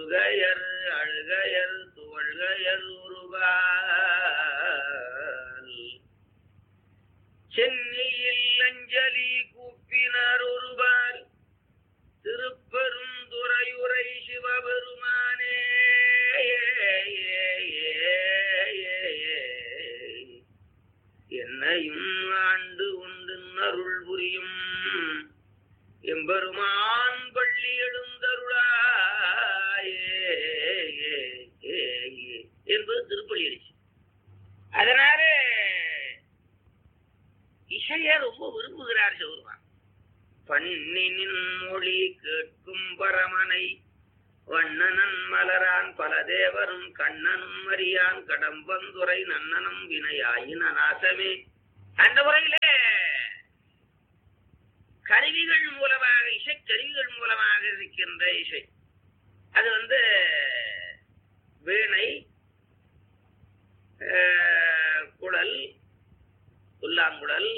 உருகையர் அழுகையர் துவழ்கையர் உருகால் சென்னியில் அஞ்சலி கூப்பினர் ஒருவர் திருப்பெருந்துறையுரை சிவபெருமானே என்னையும் ஆண்டு உண்டு அருள் புரியும் எம்பெருமான் பள்ளி எழுந்தருளாயே என்பது திருப்பள்ளி எழுச்சி அதனால இசைய ரொம்ப விரும்புகிறார் சிவருமான் பண்ணினின் மொழி கேட்கும் பரமனை வண்ணனன் மலரான் பல தேவரும் கண்ணனும் அறியான் கடம்பந்துரை நன்னனும் வினையாயின நாசமே அந்த முறையிலே கருவிகள் மூலமாக இசை கருவிகள் மூலமாக இருக்கின்ற இசை அது வந்து வீணை அஹ், குழல் புல்லாங்குழல்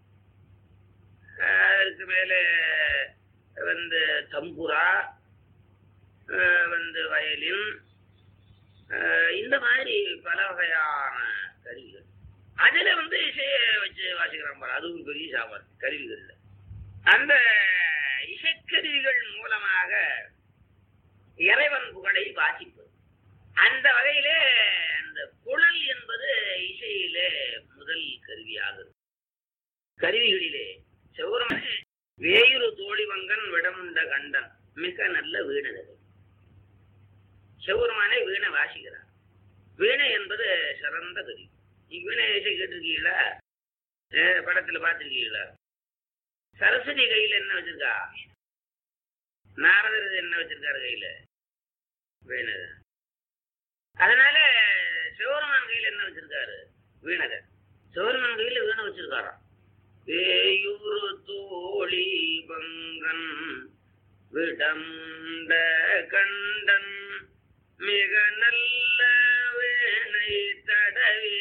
அஹ், அதுக்கு மேலே வந்து தம்புரா அஹ், வந்து வயலின் அஹ், இந்த மாதிரி பல வகையான கருவிகள் அதுல வந்து இசையை வச்சு வாசிக்கிறான் பாரு அது ஒரு பெரிய சாப்பாடு கருவிகள்ல அந்த இசைக்கருவிகள் மூலமாக இறைவன் புகழை வாசிப்பது அந்த வகையிலே அந்த குழல் என்பது இசையிலே முதல் கருவியாக இருக்கு. கருவிகளிலே செவ்வரமனே வேயுறு தோழிவங்கன் விடமுண்ட கண்டன் மிக நல்ல வீணர்கள் செவ்வரமானே வீணை வாசிக்கிறார் வீணை என்பது சிறந்த கருவி நீங்க வீணை இசை கேட்டிருக்கீங்களா அஹ் படத்துல பார்த்திருக்கீங்களா சரஸ்வதி கையில என்ன வச்சிருக்கா நாரதர் என்ன வச்சிருக்காரு கையில வீணை அதனால சிவருமான் கையில என்ன வச்சிருக்காரு வீணக சிவருமான் கையில வீணை வச்சிருக்காராம் வேயூரு தோழி பங்கன் விடமுண்ட கண்டன் மிக நல்ல வேணை தடவே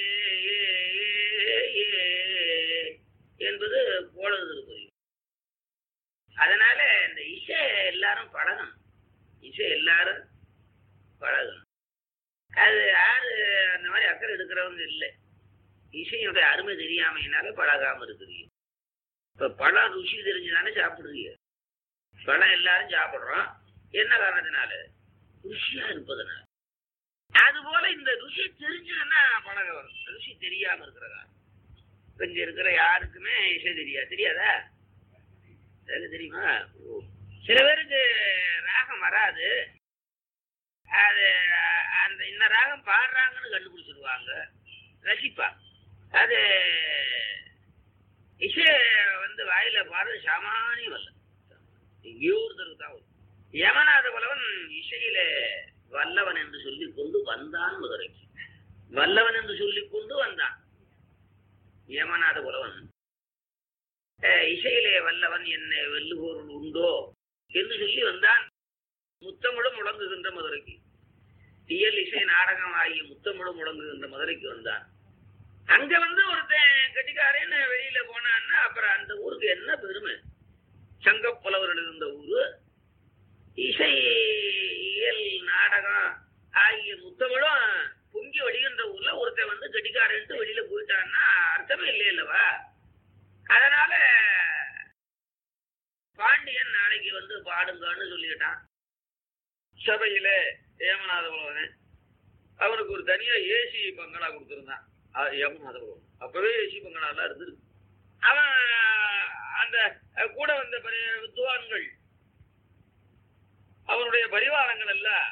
என்பது போலது புரியும் அதனால இந்த இசை எல்லாரும் பழகணும் இசை எல்லாரும் பழகணும் அது யாரு அந்த மாதிரி அக்கறை எடுக்கிறவங்க இல்லை இசையுடைய அருமை தெரியாமையினால பழகாம இருக்கிறீங்க இப்ப பழம் ருசி தெரிஞ்சுதானே சாப்பிடுறீங்க பழம் எல்லாரும் சாப்பிடுறோம் என்ன காரணத்தினால ருசியா இருப்பதனால அது போல இந்த ருசி தெரிஞ்சதுன்னா பழக வரும் ருசி தெரியாம இருக்கிறதா இப்ப இங்க இருக்கிற யாருக்குமே இசை தெரியாது தெரியாதா எனக்கு தெரியுமா ஓ. சில பேருக்கு ராகம் வராது அது அந்த இந்த ராகம் பாடுறாங்கன்னு கண்டுபிடிச்சிருவாங்க ரசிப்பாங்க அது இசை வந்து வாயில பாடுறது சாமானியம் அல்ல எங்கேயோ ஒருத்தருக்கு தான் வரும் யமநாத பலவன் இசையில வல்லவன் என்று சொல்லிக் கொண்டு வந்தான் மதுரைக்கு வல்லவன் என்று சொல்லிக் கொண்டு வந்தான் யமநாத புலவன் அஹ், இசையிலே வல்லவன் என்னை வெல்லுபொருள் உண்டோ என்று சொல்லி வந்தான் முத்தமிழும் முழங்குகின்ற மதுரைக்கு இயல் இசை நாடகம் ஆகிய முத்தமிழும் முழங்குகின்ற மதுரைக்கு வந்தான் அங்க வந்து ஒருத்தன் கட்டிக்காரன்னு வெளியில போனான்னா அப்புறம் அந்த ஊருக்கு என்ன பெருமை சங்கப் புலவர்கள் இருந்த ஊரு இசை இயல் நாடகம் ஆகிய முத்தமிழும் பொங்கி வடிகின்ற ஊர்ல ஒருத்தன் வந்து கட்டிக்காரன்ட்டு வெளியில போயிட்டான்னா அர்த்தமே இல்லை இல்லவா அதனால பாண்டியன் நாளைக்கு வந்து பாடுங்கன்னு சொல்லிக்கிட்டான் சபையில ஏமநாத புலவன் அவனுக்கு ஒரு தனியா ஏசி பங்களா கொடுத்துருந்தான் அஹ் ஏமநாத புலவன் அப்பவே ஏசி பங்களாலாம் இருந்திருக்கு அவன் அந்த அஹ், கூட வந்த பெரிய வித்துவான்கள் அவனுடைய பரிவாரங்கள் எல்லாம்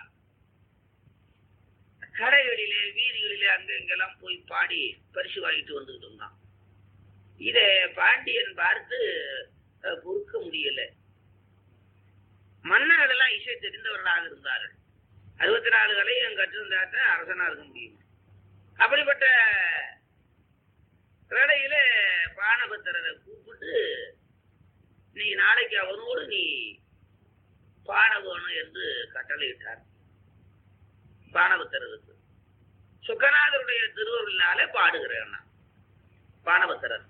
கரைகளிலே வீதிகளிலே அங்க இங்கெல்லாம் போய் பாடி பரிசு வாங்கிட்டு வந்துகிட்டு இருந்தான் இத பாண்டியன் பார்த்து அஹ், பொறுக்க முடியல மன்னர்கள் எல்லாம் இசை தெரிந்தவர்களாக இருந்தார்கள் அறுபத்தி நாலு கலையும் கற்றிருந்தாத்தான் அரசனா இருக்க முடியும் அப்படிப்பட்ட வேளையில பானபத்திரரை கூப்பிட்டு நீ நாளைக்கு அவனோடு நீ பாட வேணும் என்று கட்டளையிட்டார் பானபத்திரருக்கு சுக்கநாதருடைய திருவருளினாலே பாடுகிறேன் நான் பானபத்திரர்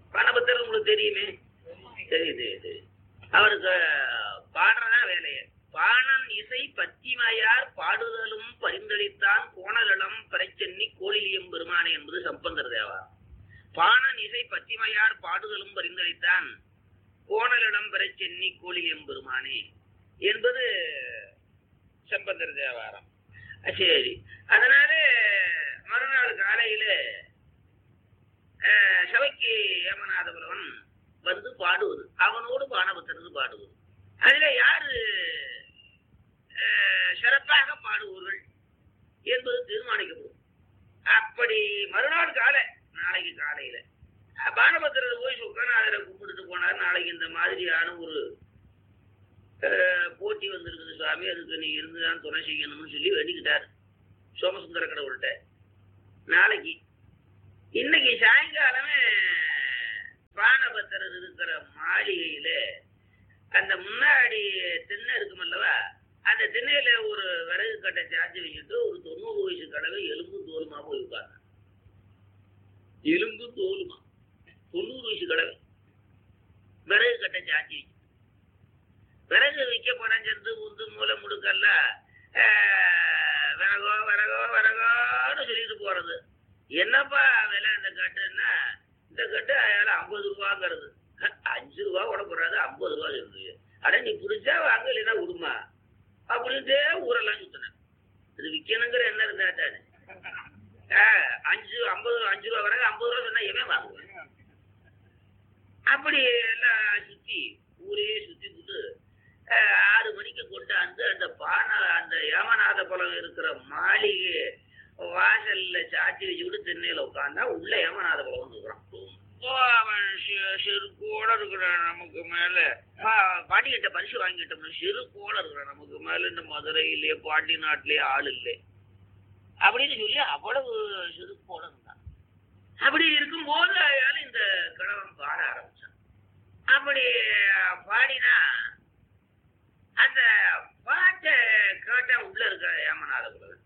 பானபத்திரர் உங்களுக்கு தெரியுமே தெரியுது தெரியுது அவருக்கு பாடுறதா வேலையை பாணன் இசை பத்திமையார் பாடுதலும் பரிந்தளித்தான் கோணலளம் பறைச்சென்னி கோழிலியம் பெருமானே என்பது சம்பந்தர் தேவா பாணன் இசை பத்திமையார் பாடுதலும் பரிந்தளித்தான் கோணலிடம் பறைச்சென்னி கோழிலியம் பெருமானே என்பது சம்பந்தர் தேவாரம் சரி அதனால மறுநாள் காலையில அஹ், சபைக்கு ஏமநாத புலவன் வந்து பாடுவது அவனோடு பானபத்திரது பாடுவது அதுல யாரு அஹ், சிறப்பாக பாடுவார்கள் என்பது தீர்மானிக்கப்படும் அப்படி மறுநாள் காலை நாளைக்கு காலையில அஹ், பானபத்திரர் போய் சுக்கநாதரை கும்பிட்டுட்டு போனார் நாளைக்கு இந்த மாதிரியான ஒரு அஹ், போட்டி வந்திருக்குது சுவாமி அதுக்கு நீ இருந்துதான் துணை செய்யணும்னு சொல்லி வேண்டிக்கிட்டார் சோமசுந்தர கடவுள்கிட்ட நாளைக்கு இன்னைக்கு சாயங்காலமே பானபத்திரர் இருக்கிற மாளிகையில அந்த முன்னாடி திண்ணை இருக்கும் அல்லவா அந்த திண்ணையில ஒரு விறகு கட்டை சார்ஜ் வச்சுட்டு ஒரு தொண்ணூறு வயசு கடவை எலும்பு தோலுமா போய் உட்கார்ந்து எலும்பு தோலுமா தொண்ணூறு வயசு கடவை விறகு கட்டை சார்ஜ் வச்சு விறகு வைக்க படைஞ்சிருந்து உந்து மூலை முடுக்கல்ல ஆஹ், விறகோ விறகோ விறகோன்னு சொல்லிட்டு போறது என்னப்பா விலை இந்த கட்டுன்னா இந்த கட்டு அயால ஐம்பது ரூபாங்கிறது அஞ்சு ரூபா கூட போடாது ஐம்பது ரூபா இருக்கு அட நீ பிடிச்சா வாங்க இல்லைன்னா விடுமா அப்படின்ட்டே ஊரெல்லாம் சுத்தினேன் இது விற்கணுங்கிற என்ன இருந்தா தானே ஆஹ், அஞ்சு ஐம்பது அஞ்சு ரூபா வரைக்கும் ஐம்பது ரூபா சொன்னா எவன் வாங்குவேன் அப்படி எல்லாம் சுத்தி ஊரே சுத்தி விட்டு அஹ், ஆறு மணிக்கு கொண்டாந்து அந்த பானை அந்த ஏமநாத குளம் இருக்கிற மாளிகை வாசல்ல சாத்தி வச்சுக்கிட்டு திண்ணையில உட்காந்தா உள்ள ஏமநாத குளம் வந்துக்கிறான் ரொம்ப அவன் செ- செருக்கோட இருக்கிறான் நமக்கு மேல பா- பாட்டிக்கிட்ட பரிசு வாங்கிட்டோம்னா செருக்கோட இருக்கிறான் நமக்கு மேல இந்த மதுரையிலே பாண்டி நாட்டிலே ஆள் இல்லை அப்படின்னு சொல்லி அவ்வளவு செருக்கோட இருந்தான் அப்படி இருக்கும்போது அயால இந்த கிழவன் பாட ஆரம்பிச்சான் அப்படி பாடினா அந்த பாட்டை கேட்டா உள்ள இருக்க ஏமநாத குலவன்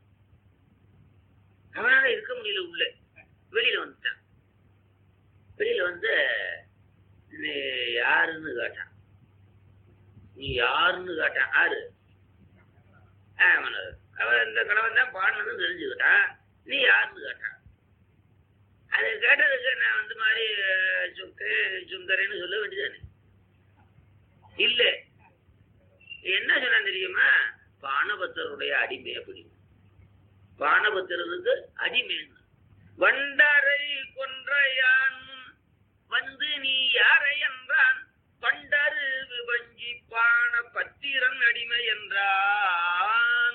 அவனால இருக்க முடியல உள்ள வெளியில வந்துட்டான் வெளியில வந்து நீ யாருன்னு கேட்டான் நீ யாருன்னு கேட்டான் யாரு ஏமநாதர் அவன் இந்த கணவன் தான் பாடணும்னு தெரிஞ்சுக்கிட்டான் நீ யாருன்னு கேட்டான் அது கேட்டதுக்கு நான் வந்து மாதிரி அஹ், சுக்கு சுந்தரேன்னு சொல்ல வேண்டியதானே இல்ல என்ன சொன்னா தெரியுமா பானபத்தருடைய அடிமை அப்படி பானபத்திரருக்கு அடிமை வண்டரை கொன்றையான் வந்து நீ யாரை என்றான் பண்டரு விபஞ்சி பான பத்திரன் அடிமை என்றான்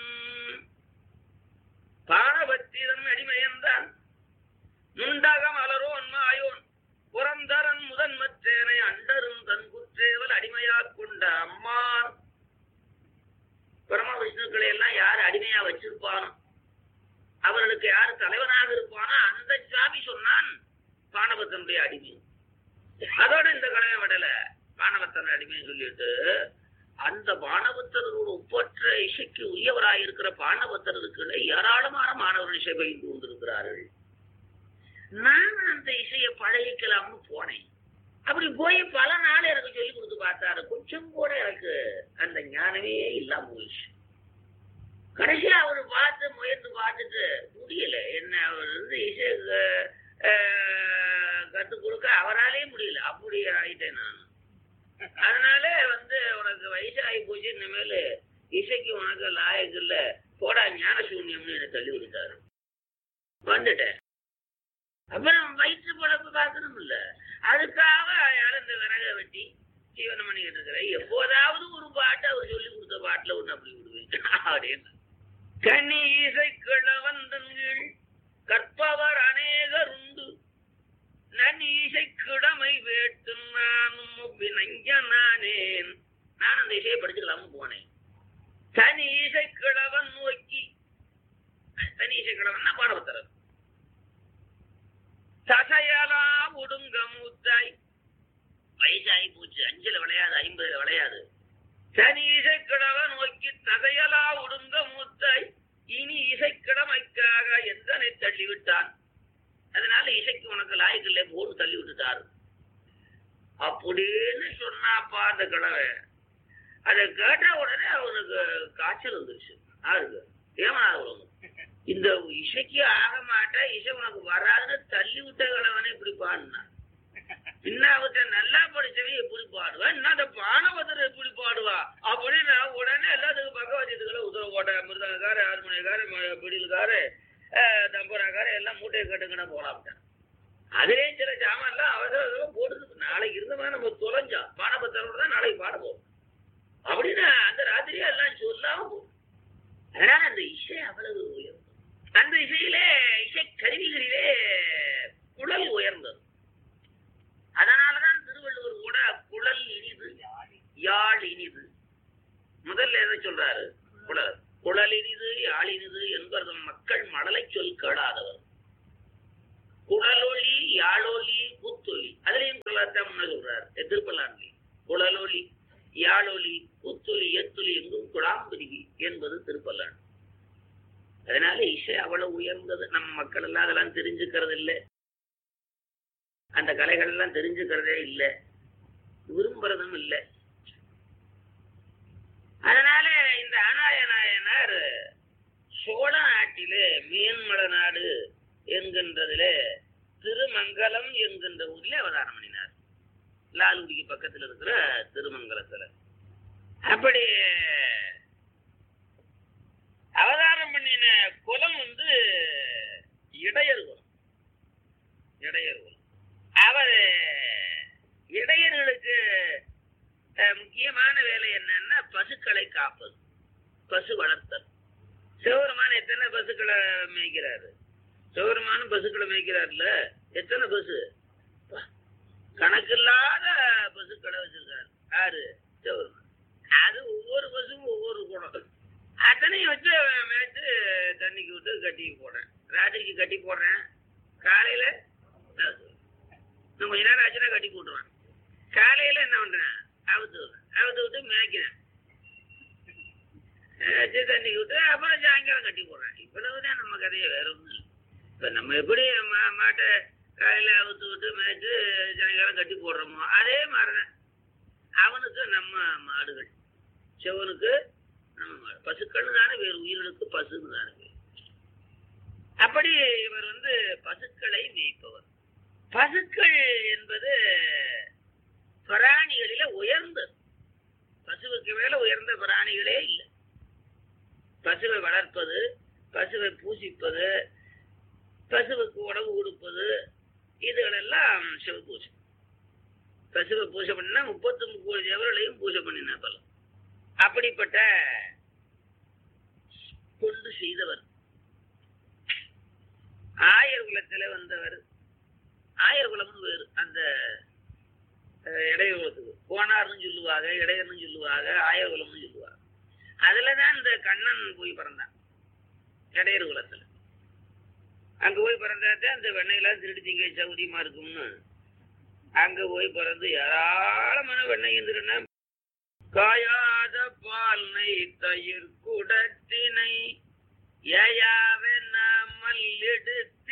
பானபத்திரன் அடிமை என்றான் முண்டகம் அலரோன் மாயோன் புறந்தரன் முதன்மற்றேனை அண்டரும் தன் குற்றேவல் அடிமையாக் கொண்ட அம்மான் பரம விஷ்ணுக்களை எல்லாம் யார் அடிமையா வச்சிருப்பானோ அவர்களுக்கு யார் தலைவனாக இருப்பானோ அந்த சுவாமி சொன்னான் பானபத்தனுடைய அடிமை அதோட இந்த கலவை விடல பானபத்தன் அடிமைன்னு சொல்லிட்டு அந்த பானபத்தரோடு ஒப்பற்ற இசைக்கு உரியவராய் இருக்கிற பானபத்தருக்கு ஏராளமான மாணவர்கள் இசை பயின்று கொண்டிருக்கிறார்கள் நான் அந்த இசையை பழகிக்கலாம்னு போனேன் அப்படி போய் பல நாள் எனக்கு சொல்லி கொடுத்து பார்த்தாரு கொஞ்சம் கூட எனக்கு அந்த ஞானமே இல்லாம போயிடுச்சு கடைசியா அவர் பார்த்து முயற்சி பார்த்துட்டு முடியல என்ன அவர் வந்து இசை கற்றுக் கொடுக்க அவராலே முடியல அப்படி ஆயிட்டேன் நான் அதனால வந்து உனக்கு வயசாகி போச்சு இனிமேல் இசைக்கு உனக்கு லாயக்கு இல்ல போடா ஞான சூன்யம்னு என்னை தள்ளி விட்டாரு வந்துட்டேன் அப்புறம் வயிற்று பழப்பு பார்க்கணும் இல்ல அதுக்காக யாரும் இந்த விறக வெட்டி ஜீவனம் பண்ணிக்கிட்டு இருக்கிறேன் எப்போதாவது ஒரு பாட்டு அவர் சொல்லி கொடுத்த பாட்டுல ஒண்ணு அப்படி விடுவேன் அப்படின்னு கனி இசை கிழவந்தன்கள் கற்பவர் அநேகர் உண்டு நனி இசை கிழமை வேட்டு நானும் வினஞ்ச நானேன் நான் அந்த இசையை படிச்சுக்கலாம போனேன் தனி இசை கிழவன் நோக்கி தனி இசை கிழவன் பாடவத்தரது தசையலா ஒடுங்க மூத்தாய் வயசாகி போச்சு அஞ்சுல விளையாது ஐம்பதுல விளையாது சனி இசைக்கிழவ நோக்கி தசையலா ஒடுங்க மூத்தாய் இனி இசைக்கிழமைக்காக எந்தனை தள்ளிவிட்டான் அதனால இசைக்கு உனக்கு லாய்க்கில்ல போட்டு தள்ளி விட்டுட்டாரு அப்படின்னு சொன்னாப்பா அந்த கிழவை அதை கேட்ட உடனே அவர் அவனுக்கு காய்ச்சல் வந்துருச்சு யாருக்கு ஏமனாத குலமும் இந்த இசைக்கு ஆக மாட்டேன் இசை உனக்கு வராதுன்னு தள்ளி விட்ட கிழவனை இப்படி பாடினான் இன்னாவத்த நல்லா படிச்சவன் எப்படி பாடுவா இன்னத்த பானவதர் எப்படி பாடுவா அப்படின்னு நான் உடனே எல்லாத்துக்கும் பக்கவாத்தியத்துக்களை உத்தரவு போட்டேன் மிருதங்காரு ஹார்மோனியக்காரு ம- பிடில்காரு அஹ், தம்பராக்காரு எல்லாம் மூட்டையை கட்டுங்கன்னு போலாம்ட்டேன் அதே சில ஜாமான்லாம் அவசர அவசரம் போடுது நாளைக்கு இருந்தவன் நம்ம தொலைஞ்சோம் பானபத்திரோட தான் நாளைக்கு பாட போவோம் அப்படின்னு அந்த ராத்திரியே எல்லாம் சொல்லாம போகும் அதனால அந்த இசை அவ்வளவு உயர்ந்தது அந்த இசையிலே இசை கருவிகளிலே குழல் உயர்ந்தது அதனாலதான் திருவள்ளுவர் கூட குழல் இனிது யாழ் இனிது முதல்ல எதை சொல்றாரு குழல் குழல் இனிது யாழ் இனிது என்பது மக்கள் மடலை சொல் கேளாதவர் குழலொலி யாழொலி கூத்தொலி அதுலயும் குழலத்தான் முன்ன சொல்றாரு திருப்பல்லாண்டி குழலொலி யாழொலி கூத்தொலி எத்தொலி எங்கும் குழாம்பிரிவி என்பது திருப்பல்லாண்டு அதனால இசை அவ்வளவு உயர்ந்தது நம்ம மக்கள் எல்லாம் அதெல்லாம் தெரிஞ்சுக்கிறது இல்லை அந்த கலைகள் எல்லாம் தெரிஞ்சுக்கிறதே இல்லை விரும்புறதும் இல்லை அதனால இந்த ஆனாய நாயனார் சோழ நாட்டிலே மீன்மல நாடு என்கின்றதிலே திருமங்கலம் என்கின்ற ஊரிலே அவதாரம் பண்ணினார் லால்குடிக்கு பக்கத்தில் இருக்கிற திருமங்கலத்துல அப்படி அவதாரம் பண்ணின குலம் வந்து இடையர் குலம் இடையர் குலம் அவர் இடையர்களுக்கு அஹ், முக்கியமான வேலை என்னன்னா பசுக்களை காப்பது பசு வளர்த்தல் சிவபெருமான எத்தனை பசுக்களை மேய்க்கிறாரு சிவபெருமானும் பசுக்களை மேய்க்கிறாருல்ல எத்தனை பசு பா, கணக்கில்லாத பசுக்களை வச்சிருக்காரு யாரு சிவபெருமான் அது ஒவ்வொரு பசுவும் ஒவ்வொரு குணம் அத்தனையும் வச்சு மேய்ச்சு தண்ணிக்கு விட்டு கட்டி போடுறேன் ராத்திரிக்கு கட்டி போடுறேன் காலையில இன்னும் கொஞ்ச நேரம் ஆச்சுன்னா கட்டி போட்டுருவேன் காலையில என்ன பண்றேன் அவுத்து விடுறேன் அவுத்து விட்டு மேய்க்கிறேன் வச்சு தண்ணி விட்டு அப்புறம் சாயங்காலம் கட்டி போடுறேன் இவ்வளவுதான் நம்ம கதையை வேற ஒன்றும் இல்லை இப்ப நம்ம எப்படி மா மாட்டை காலையில அவுத்து விட்டு மேய்ச்சு சாயங்காலம் கட்டி போடுறோமோ அதே மாதிரிதான் அவனுக்கு நம்ம மாடுகள் சிவனுக்கு நம்ம மாடு பசுக்கள் தானே வேறு உயிர்களுக்கு பசுன்னு தானே பேரு. அப்படி இவர் வந்து பசுக்களை மேய்ப்பவர் பசுக்கள் என்பது பிராணிகளில உயர்ந்தது பசுவுக்கு மேல உயர்ந்த பிராணிகளே இல்லை பசுவை வளர்ப்பது பசுவை பூசிப்பது பசுவுக்கு உணவு கொடுப்பது இதுகளெல்லாம் சிவ பூஜை பசுவை பூஜை பண்ணா முப்பத்தி முப்பது தேவர்களையும் பூஜை பண்ணின பலம் அப்படிப்பட்ட தொண்டு செய்தவர் ஆயர் குலத்துல வந்தவர் ஆயர் குலம்னு வேறு அந்த அஹ், இடையர் குலத்துக்கு கோனார்னு சொல்லுவாங்க இடையர்னு சொல்லுவாங்க ஆயர் குலம்னு சொல்லுவாங்க அதுலதான் இந்த கண்ணன் போய் பிறந்தான் இடையர் குலத்துல அங்க போய் பிறந்தாதான் அந்த வெண்ணெயெல்லாம் திருடி திங்க சௌரியமா இருக்கும்னு அங்க போய் பிறந்து ஏராளமான வெண்ணெய் திருடினா காயாத பால் நெய் தயிர் குடத்தினை ஏயாவென மல்லிடுத்த